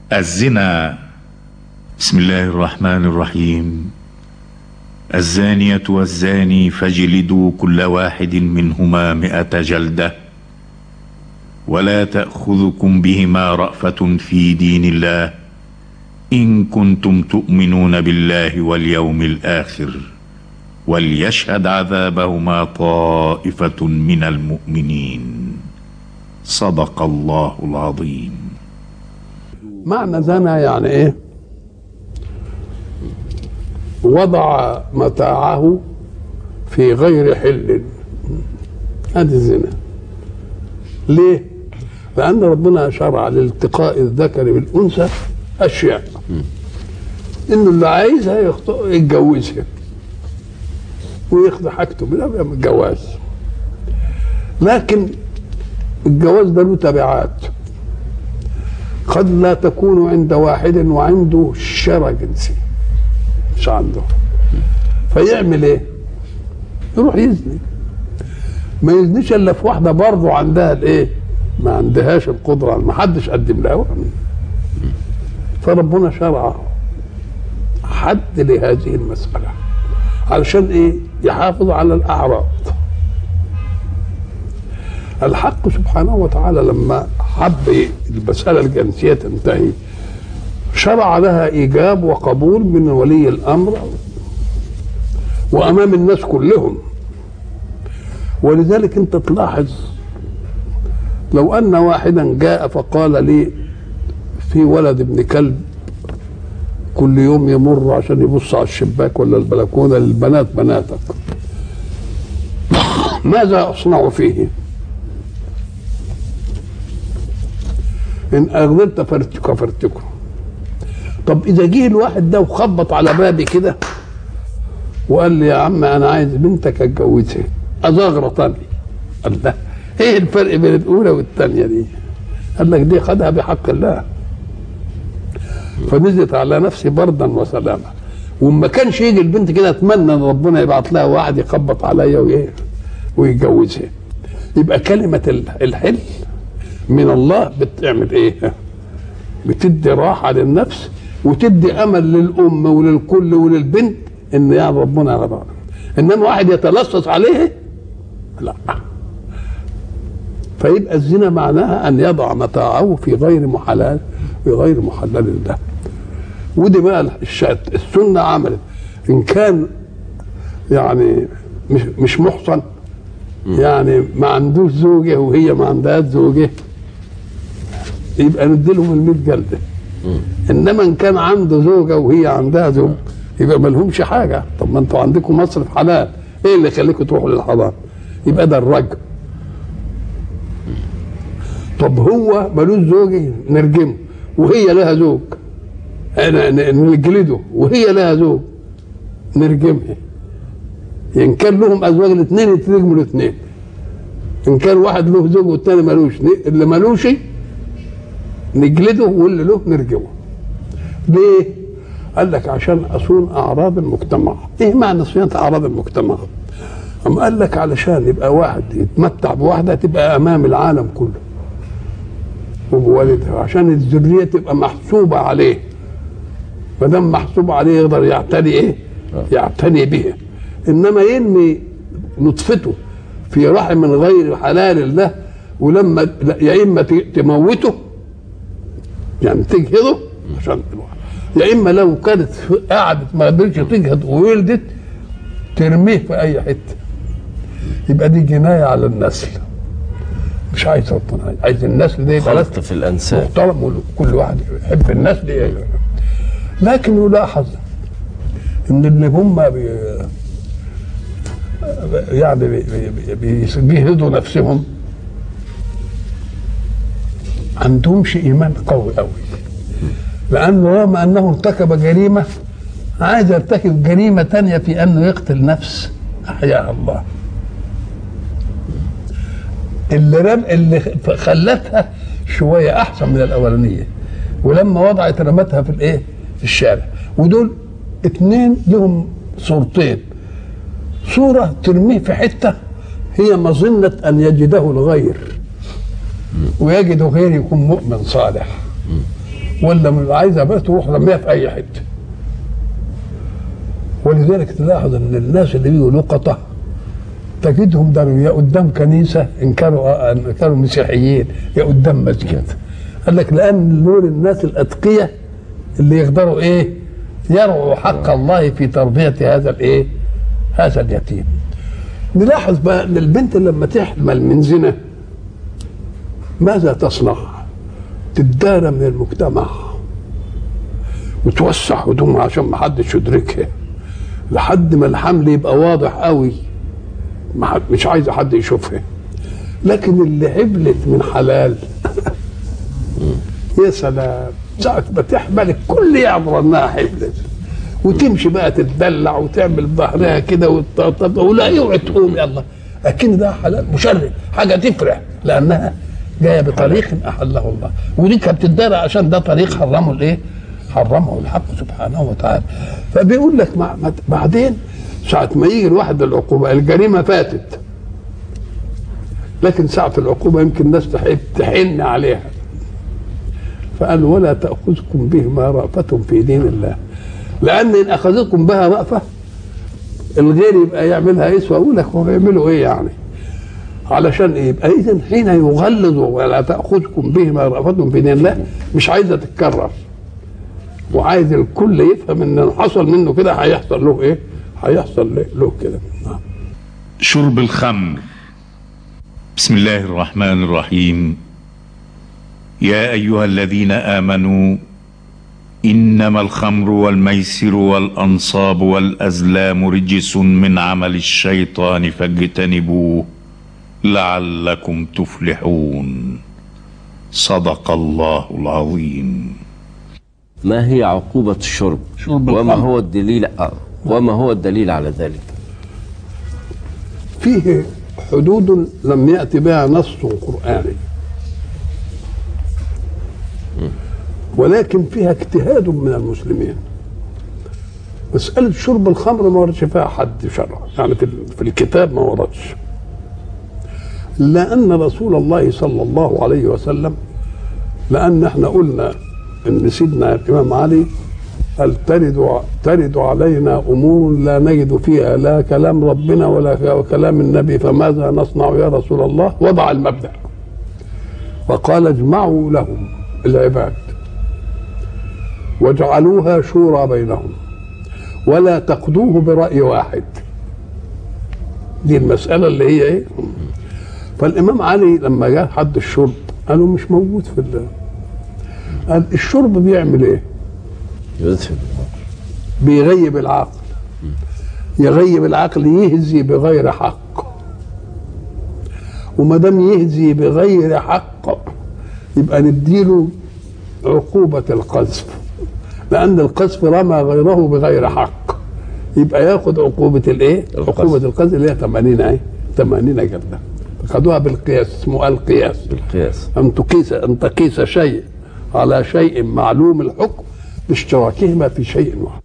الزنا بسم الله الرحمن الرحيم الزانية والزاني فاجلدوا كل واحد منهما مئة جلدة ولا تأخذكم بهما رأفة في دين الله إن كنتم تؤمنون بالله واليوم الآخر وليشهد عذابهما طائفة من المؤمنين صدق الله العظيم معنى زنى يعني ايه وضع متاعه في غير حل هذه الزنا ليه لان ربنا شرع لالتقاء الذكر بالانثى اشياء انه اللي عايزها يخط- يتجوزها وياخد حاجته من قبل الجواز لكن الجواز ده له تبعات قد لا تكون عند واحد وعنده شرى جنسي مش عنده فيعمل ايه يروح يزني ما يزنيش الا في واحده برضه عندها الايه ما عندهاش القدره ما حدش قدم لها فربنا شرع حد لهذه المساله علشان ايه يحافظ على الاعراض الحق سبحانه وتعالى لما حب المسألة الجنسية تنتهي شرع لها إيجاب وقبول من ولي الأمر وأمام الناس كلهم ولذلك أنت تلاحظ لو أن واحدا جاء فقال لي في ولد ابن كلب كل يوم يمر عشان يبص على الشباك ولا البلكونة للبنات بناتك ماذا أصنع فيه؟ ان اغضبت فرتك فرتكه طب اذا جه الواحد ده وخبط على بابي كده وقال لي يا عم انا عايز بنتك اتجوزها ازغرطني قال لا ايه الفرق بين الاولى والثانيه دي قال لك دي خدها بحق الله فنزلت على نفسي بردا وسلاما وما كانش يجي البنت كده اتمنى ان ربنا يبعت لها واحد يخبط عليا وإيه ويتجوزها يبقى كلمه الحل من الله بتعمل ايه بتدي راحة للنفس وتدي امل للام وللكل وللبنت ان يا ربنا رضى انما واحد يتلصص عليه لا فيبقى الزنا معناها ان يضع متاعه في غير محلال في غير محلل له ودي بقى الشات السنه عملت ان كان يعني مش مش محصن يعني ما عندوش زوجه وهي ما عندهاش زوجه يبقى نديلهم ال 100 جلده انما ان كان عنده زوجه وهي عندها زوج يبقى ما لهمش حاجه طب ما انتوا عندكم مصرف حلال ايه اللي يخليكم تروحوا للحضانه يبقى ده الرجل طب هو ملوش زوج نرجمه وهي لها زوج أنا- ن- نجلده وهي لها زوج نرجمها ان كان لهم ازواج الاثنين يترجموا الاثنين ان كان واحد له زوج والتاني ملوش ن- اللي ملوش نجلده واللي له نرجمه ليه قال لك عشان اصون اعراض المجتمع ايه معنى صيانه اعراض المجتمع أم قال لك علشان يبقى واحد يتمتع بواحده تبقى امام العالم كله وبوالدها عشان الذريه تبقى محسوبه عليه ما دام محسوب عليه يقدر يعتني ايه؟ يعتني بها انما ينمي نطفته في رحم غير حلال له ولما يا اما ت- تموته يعني تجهضه عشان يا اما لو كانت قعدت ما قدرتش تجهض وولدت ترميه في اي حته يبقى دي جنايه على النسل مش عايز ربنا عايز النسل ده يبقى خلط في الانساب محترم وكل واحد يحب النسل إيه. لكن يلاحظ ان اللي هم بي يعني بي- بي- بي- بيهدوا نفسهم عندهمش ايمان قوي قوي لانه رغم انه ارتكب جريمه عايز يرتكب جريمه تانية في انه يقتل نفس احياها الله اللي رم اللي خلتها شويه احسن من الاولانيه ولما وضعت رمتها في الايه في الشارع ودول اتنين لهم صورتين صوره ترميه في حته هي مظنه ان يجده الغير ويجد غير يكون مؤمن صالح ولا مش عايزها بس تروح رميها في اي حته ولذلك تلاحظ ان الناس اللي بيجوا لقطه تجدهم ده يا قدام كنيسه ان كانوا ان كانوا مسيحيين يا قدام مسجد قال لك لان دول الناس الاتقياء اللي يقدروا ايه يرعوا حق الله في تربيه هذا الايه هذا اليتيم نلاحظ بقى ان البنت لما تحمل من زنا ماذا تصنع تدار من المجتمع وتوسع هدومها عشان ما حدش يدركها لحد ما الحمل يبقى واضح قوي ما حد مش عايزه حد يشوفها لكن اللي حبلت من حلال يا سلام ساعة ما تحمل الكل يعبر انها حبلت وتمشي بقى تتدلع وتعمل ظهرها كده وتطبطب ولا اوعي تقوم يلا اكن ده حلال مشرف حاجه تفرح لانها جايه بطريق احله الله ودي كانت بتدار عشان ده طريق حرمه الايه؟ حرمه الحق سبحانه وتعالى فبيقول لك مع مع- بعدين ساعة ما يجي الواحد العقوبة الجريمة فاتت لكن ساعة العقوبة يمكن الناس تحب تحن عليها فقال ولا تأخذكم بهما رأفة في دين الله لأن إن أخذتكم بها رأفة الغير يبقى يعملها يسوى أقول لك هو يعملوا إيه يعني علشان إيه يبقى إذا حين يغلظوا ولا تأخذكم بهما رأفة في دين الله مش عايزة تتكرر وعايز الكل يفهم ان حصل منه كده هيحصل له ايه؟ هيحصل له- له كده نعم. شرب الخمر بسم الله الرحمن الرحيم يا ايها الذين امنوا انما الخمر والميسر والانصاب والازلام رجس من عمل الشيطان فاجتنبوه لعلكم تفلحون صدق الله العظيم ما هي عقوبة الشرب شرب وما الخمر. هو الدليل آه، وما هو الدليل على ذلك فيه حدود لم يأتي بها نص قرآني ولكن فيها اجتهاد من المسلمين مسألة شرب الخمر ما وردش فيها حد شرع يعني في, في الكتاب ما وردش لأن رسول الله صلى الله عليه وسلم لأن احنا قلنا إن سيدنا الإمام علي قال ترد ترد علينا امور لا نجد فيها لا كلام ربنا ولا كلام النبي فماذا نصنع يا رسول الله وضع المبدا وقال اجمعوا لهم العباد واجعلوها شورى بينهم ولا تقضوه براي واحد دي المساله اللي هي ايه فالامام علي لما جاء حد الشرب قالوا مش موجود في ال- قال الشرب بيعمل ايه يذهب بيغيب العقل يغيب العقل يهزي بغير حق وما دام يهزي بغير حق يبقى نديله عقوبة القذف لأن القذف رمى غيره بغير حق يبقى ياخد عقوبة الايه؟ القذف. عقوبة القذف اللي هي 80 ايه؟ 80 جلدة خدوها بالقياس اسمه القياس بالقياس أن تقيس أن تقيس شيء على شيء معلوم الحكم باشتراكهما في شيء واحد